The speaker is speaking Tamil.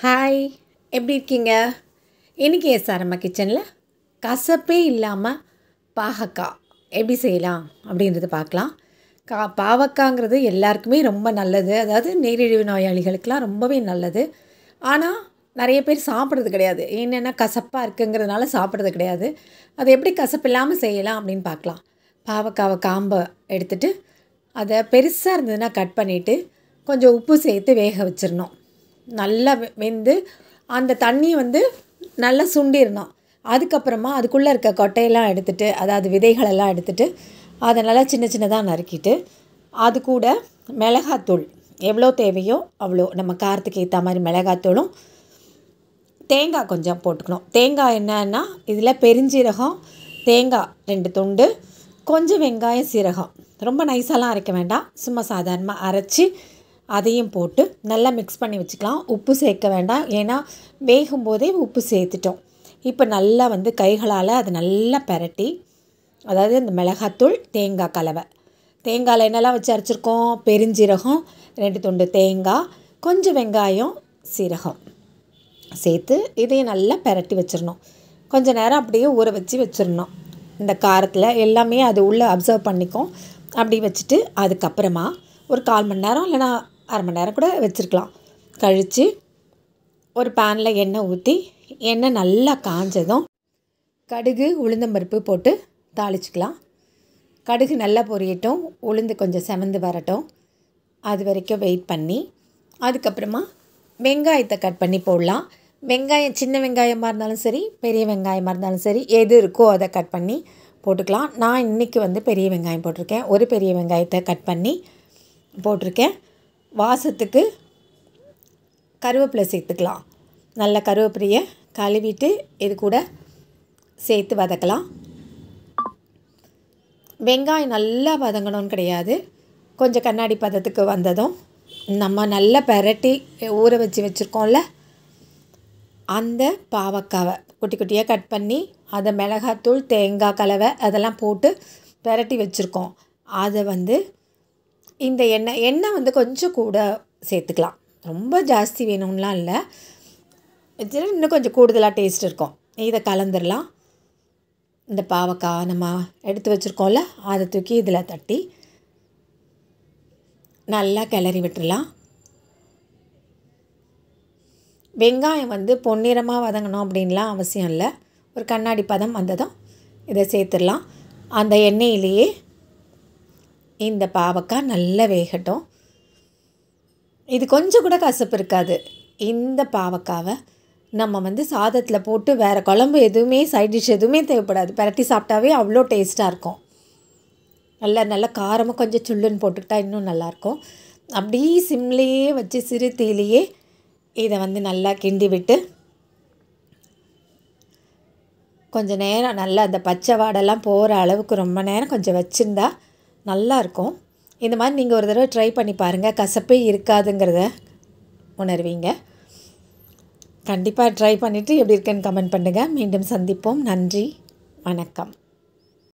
ஹாய் எப்படி இருக்கீங்க இன்றைக்கி எஸ்ஆர்எம்ம கிச்சனில் கசப்பே இல்லாமல் பாகக்காய் எப்படி செய்யலாம் அப்படின்றத பார்க்கலாம் கா பாவக்காங்கிறது எல்லாருக்குமே ரொம்ப நல்லது அதாவது நீரிழிவு நோயாளிகளுக்கெலாம் ரொம்பவே நல்லது ஆனால் நிறைய பேர் சாப்பிட்றது கிடையாது என்னென்னா கசப்பாக இருக்குங்கிறதுனால சாப்பிட்றது கிடையாது அது எப்படி கசப்பு இல்லாமல் செய்யலாம் அப்படின்னு பார்க்கலாம் பாவக்காவை காம்பை எடுத்துட்டு அதை பெருசாக இருந்ததுன்னா கட் பண்ணிவிட்டு கொஞ்சம் உப்பு சேர்த்து வேக வச்சிடணும் நல்லா வெ- வெந்து அந்த தண்ணி வந்து நல்லா சுண்டிடணும் அதுக்கப்புறமா அதுக்குள்ளே இருக்க கொட்டையெல்லாம் எடுத்துட்டு அதாவது விதைகளெல்லாம் எடுத்துட்டு அதை நல்லா சின்ன சின்னதாக நறுக்கிட்டு அது கூட மிளகாத்தூள் எவ்வளோ தேவையோ அவ்வளோ நம்ம காரத்துக்கு ஏற்ற மாதிரி மிளகாத்தூளும் தேங்காய் கொஞ்சம் போட்டுக்கணும் தேங்காய் என்னன்னா இதில் பெருஞ்சீரகம் தேங்காய் ரெண்டு துண்டு கொஞ்சம் வெங்காயம் சீரகம் ரொம்ப நைஸாலாம் அரைக்க வேண்டாம் சும்மா சாதாரணமாக அரைச்சி அதையும் போட்டு நல்லா மிக்ஸ் பண்ணி வச்சுக்கலாம் உப்பு சேர்க்க வேண்டாம் ஏன்னா வேகும் போதே உப்பு சேர்த்துட்டோம் இப்போ நல்லா வந்து கைகளால் அதை நல்லா பெரட்டி அதாவது இந்த மிளகாத்தூள் தேங்காய் கலவை தேங்காயில் என்னெல்லாம் வச்சு அரைச்சிருக்கோம் பெருஞ்சீரகம் ரெண்டு துண்டு தேங்காய் கொஞ்சம் வெங்காயம் சீரகம் சேர்த்து இதையும் நல்லா பெரட்டி வச்சிடணும் கொஞ்ச நேரம் அப்படியே ஊற வச்சு வச்சிடணும் இந்த காரத்தில் எல்லாமே அது உள்ளே அப்சர்வ் பண்ணிக்கும் அப்படி வச்சுட்டு அதுக்கப்புறமா ஒரு கால் மணி நேரம் இல்லைன்னா அரை மணி நேரம் கூட வச்சுருக்கலாம் கழித்து ஒரு பேனில் எண்ணெய் ஊற்றி எண்ணெய் நல்லா காஞ்சதும் கடுகு உளுந்தம்பருப்பு போட்டு தாளிச்சுக்கலாம் கடுகு நல்லா பொரியட்டும் உளுந்து கொஞ்சம் செவந்து வரட்டும் அது வரைக்கும் வெயிட் பண்ணி அதுக்கப்புறமா வெங்காயத்தை கட் பண்ணி போடலாம் வெங்காயம் சின்ன வெங்காயமாக இருந்தாலும் சரி பெரிய வெங்காயமாக இருந்தாலும் சரி எது இருக்கோ அதை கட் பண்ணி போட்டுக்கலாம் நான் இன்றைக்கி வந்து பெரிய வெங்காயம் போட்டிருக்கேன் ஒரு பெரிய வெங்காயத்தை கட் பண்ணி போட்டிருக்கேன் வாசத்துக்கு கருவேப்பிலை சேர்த்துக்கலாம் நல்ல கருவேப்பிலையை கழுவிட்டு இது கூட சேர்த்து வதக்கலாம் வெங்காயம் நல்லா வதங்கணும்னு கிடையாது கொஞ்சம் கண்ணாடி பதத்துக்கு வந்ததும் நம்ம நல்லா பெரட்டி ஊற வச்சு வச்சுருக்கோம்ல அந்த பாவக்காவை குட்டி குட்டியாக கட் பண்ணி அதை மிளகாத்தூள் தேங்காய் கலவை அதெல்லாம் போட்டு பெரட்டி வச்சுருக்கோம் அதை வந்து இந்த எண்ணெய் எண்ணெய் வந்து கொஞ்சம் கூட சேர்த்துக்கலாம் ரொம்ப ஜாஸ்தி வேணும்லாம் இல்லை வச்சுட்டு இன்னும் கொஞ்சம் கூடுதலாக டேஸ்ட் இருக்கும் இதை கலந்துடலாம் இந்த பாவக்காய் நம்ம எடுத்து வச்சுருக்கோம்ல அதை தூக்கி இதில் தட்டி நல்லா கிளறி விட்டுறலாம் வெங்காயம் வந்து பொன்னிறமாக வதங்கணும் அப்படின்லாம் அவசியம் இல்லை ஒரு கண்ணாடி பதம் வந்ததும் இதை சேர்த்துடலாம் அந்த எண்ணெயிலேயே இந்த பாவக்காய் நல்லா வேகட்டும் இது கொஞ்சம் கூட கசப்பு இருக்காது இந்த பாவக்காவை நம்ம வந்து சாதத்தில் போட்டு வேறு குழம்பு எதுவுமே சைட் டிஷ் எதுவுமே தேவைப்படாது பரட்டி சாப்பிட்டாவே அவ்வளோ டேஸ்ட்டாக இருக்கும் நல்லா நல்லா காரமாக கொஞ்சம் சுள்ளுன்னு போட்டுக்கிட்டா இன்னும் நல்லாயிருக்கும் அப்படியே சிம்லேயே வச்சு சிறு தீயிலேயே இதை வந்து நல்லா கிண்டி விட்டு கொஞ்ச நேரம் நல்லா அந்த பச்சை வாடெல்லாம் போகிற அளவுக்கு ரொம்ப நேரம் கொஞ்சம் வச்சுருந்தா நல்லாயிருக்கும் இந்த மாதிரி நீங்கள் ஒரு தடவை ட்ரை பண்ணி பாருங்கள் கசப்பே இருக்காதுங்கிறத உணர்வீங்க கண்டிப்பாக ட்ரை பண்ணிவிட்டு எப்படி இருக்குன்னு கமெண்ட் பண்ணுங்கள் மீண்டும் சந்திப்போம் நன்றி வணக்கம்